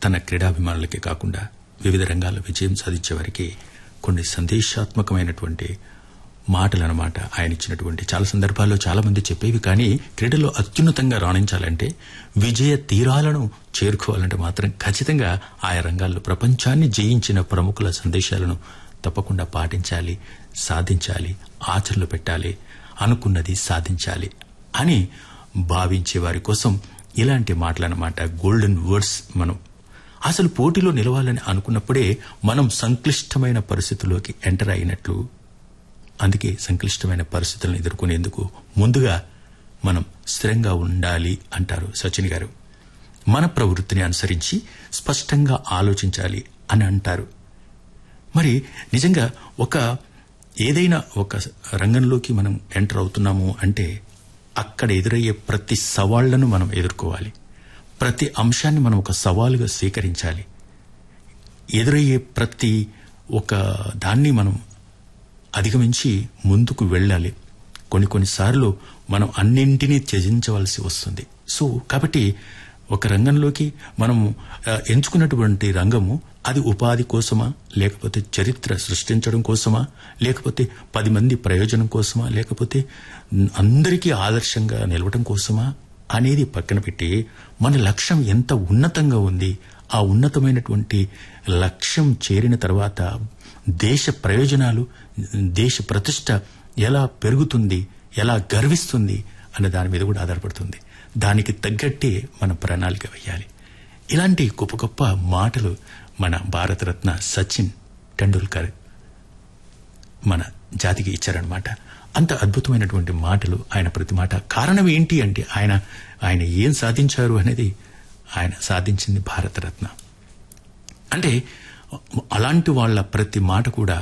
తన క్రీడాభిమానులకే కాకుండా వివిధ రంగాల్లో విజయం సాధించే వారికి కొన్ని సందేశాత్మకమైనటువంటి మాటలు అనమాట ఆయన ఇచ్చినటువంటి చాలా సందర్భాల్లో చాలా మంది చెప్పేవి కానీ క్రీడలో అత్యున్నతంగా రాణించాలంటే విజయ తీరాలను చేరుకోవాలంటే మాత్రం ఖచ్చితంగా ఆయా రంగాల్లో ప్రపంచాన్ని జయించిన ప్రముఖుల సందేశాలను తప్పకుండా పాటించాలి సాధించాలి ఆచరణలో పెట్టాలి అనుకున్నది సాధించాలి అని భావించే వారి కోసం ఇలాంటి మాటలన్నమాట గోల్డెన్ వర్డ్స్ మనం అసలు పోటీలో నిలవాలని అనుకున్నప్పుడే మనం సంక్లిష్టమైన పరిస్థితుల్లోకి ఎంటర్ అయినట్లు అందుకే సంక్లిష్టమైన పరిస్థితులను ఎదుర్కొనేందుకు ముందుగా మనం స్థిరంగా ఉండాలి అంటారు సచిన్ గారు మన ప్రవృత్తిని అనుసరించి స్పష్టంగా ఆలోచించాలి అని అంటారు మరి నిజంగా ఒక ఏదైనా ఒక రంగంలోకి మనం ఎంటర్ అవుతున్నాము అంటే అక్కడ ఎదురయ్యే ప్రతి సవాళ్లను మనం ఎదుర్కోవాలి ప్రతి అంశాన్ని మనం ఒక సవాలుగా స్వీకరించాలి ఎదురయ్యే ప్రతి ఒక దాన్ని మనం అధిగమించి ముందుకు వెళ్ళాలి కొన్ని కొన్నిసార్లు మనం అన్నింటినీ త్యజించవలసి వస్తుంది సో కాబట్టి ఒక రంగంలోకి మనము ఆ, ఎంచుకున్నటువంటి రంగము అది ఉపాధి కోసమా లేకపోతే చరిత్ర సృష్టించడం కోసమా లేకపోతే పది మంది ప్రయోజనం కోసమా లేకపోతే అందరికీ ఆదర్శంగా నిలవడం కోసమా అనేది పక్కన పెట్టి మన లక్ష్యం ఎంత ఉన్నతంగా ఉంది ఆ ఉన్నతమైనటువంటి లక్ష్యం చేరిన తర్వాత దేశ ప్రయోజనాలు దేశ ప్రతిష్ట ఎలా పెరుగుతుంది ఎలా గర్విస్తుంది అన్న దాని మీద కూడా ఆధారపడుతుంది దానికి తగ్గట్టే మన ప్రణాళిక వేయాలి ఇలాంటి గొప్ప గొప్ప మాటలు మన భారతరత్న సచిన్ టెండూల్కర్ మన జాతికి ఇచ్చారనమాట అంత అద్భుతమైనటువంటి మాటలు ఆయన ప్రతి మాట కారణం ఏంటి అంటే ఆయన ఆయన ఏం సాధించారు అనేది ఆయన సాధించింది భారతరత్న అంటే అలాంటి వాళ్ళ ప్రతి మాట కూడా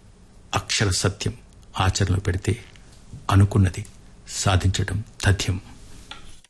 అక్షర సత్యం ఆచరణలో పెడితే అనుకున్నది సాధించటం తథ్యం